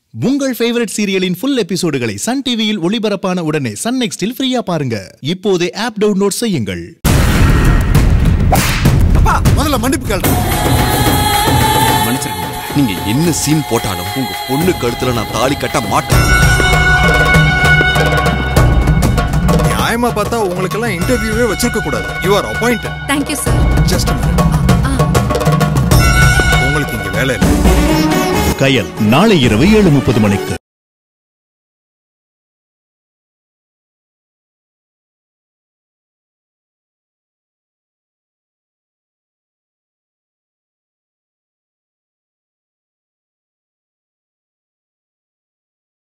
உங்கள் ஃபேவரட் சீரியலின் ஃபுல் எபிசோடுகளை சன் டிவியில் ஒளிபரப்பான உடனே சன் நெக்ஸ்டில் ஃப்ரீயா பாருங்க இப்போதே ஆப் டவுன்லோட் செய்யுங்கள் அப்பா முதல்ல மன்னிப்பு கேள்றேன் மன்னிச்சிருங்க நீங்க என்ன சீன் போட்டாலும் உங்க பொண்ணு கழுத்துல நான் தாலி கட்ட மாட்டேன் நியாயமா பார்த்தா உங்களுக்கெல்லாம் இன்டர்வியூவே வச்சிருக்க கூடாது you are appointed thank you sir just உங்களுக்கு இங்க வேலை இல்லை கயல் நாளை இரவு ஏழு முப்பது மணிக்கு